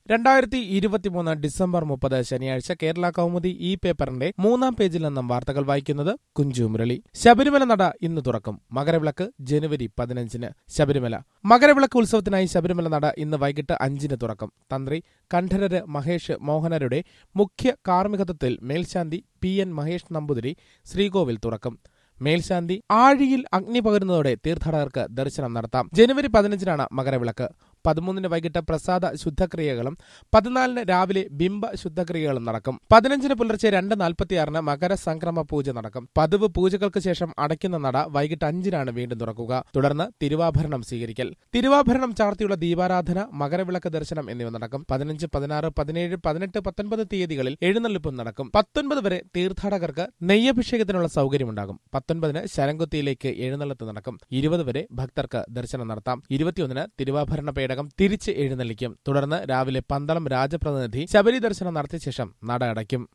രണ്ടായിരത്തി ഇരുപത്തിമൂന്ന് ഡിസംബർ മുപ്പത് ശനിയാഴ്ച കേരള കൗമുദി ഈ പേപ്പറിന്റെ മൂന്നാം പേജിൽ നിന്നും വാർത്തകൾ വായിക്കുന്നത് കുഞ്ചു മുരളി ശബരിമല നട ഇന്ന് തുറക്കും മകരവിളക്ക് ജനുവരി പതിനഞ്ചിന് ശബരിമല മകരവിളക്ക് ഉത്സവത്തിനായി ശബരിമല നട ഇന്ന് വൈകിട്ട് അഞ്ചിന് തുറക്കും തന്ത്രി കണ്ഠരര് മഹേഷ് മോഹനരുടെ മുഖ്യ കാർമ്മികത്വത്തിൽ മേൽശാന്തി പി എൻ മഹേഷ് നമ്പൂതിരി ശ്രീകോവിൽ തുറക്കും മേൽശാന്തി ആഴിയിൽ അഗ്നി പകരുന്നതോടെ തീർത്ഥാടകർക്ക് ദർശനം നടത്താം ജനുവരി പതിനഞ്ചിനാണ് മകരവിളക്ക് പതിമൂന്നിന് വൈകിട്ട് പ്രസാദ ശുദ്ധക്രിയകളും പതിനാലിന് രാവിലെ ബിംബ ശുദ്ധക്രിയകളും നടക്കും പതിനഞ്ചിന് പുലർച്ചെ രണ്ട് നാൽപ്പത്തിയാറിന് മകരസംക്രമ പൂജ നടക്കും പതിവ് പൂജകൾക്ക് ശേഷം അടയ്ക്കുന്ന നട വൈകിട്ട് അഞ്ചിനാണ് വീണ്ടും തുറക്കുക തുടർന്ന് തിരുവാഭരണം സ്വീകരിക്കൽ തിരുവാഭരണം ചാർത്തിയുള്ള ദീപാരാധന മകരവിളക്ക് ദർശനം എന്നിവ നടക്കും പതിനഞ്ച് പതിനാറ് പതിനേഴ് പതിനെട്ട് പത്തൊൻപത് തീയതികളിൽ എഴുന്നള്ളിപ്പും നടക്കും പത്തൊൻപത് വരെ തീർത്ഥാടകർക്ക് നെയ്യഭിഷേകത്തിനുള്ള സൗകര്യമുണ്ടാകും പത്തൊൻപതിന് ശരംകുത്തിയിലേക്ക് എഴുന്നള്ളത്ത് നടക്കും ഇരുപത് വരെ ഭക്തർക്ക് ദർശനം നടത്താം ഇരുപത്തിയൊന്നിന് തിരുവാഭരണ പേടകം തിരിച്ച് എഴുന്നള്ളിക്കും തുടർന്ന് രാവിലെ പന്തളം രാജപ്രതിനിധി ശബരി ദർശനം നടത്തിയ ശേഷം നട അടയ്ക്കും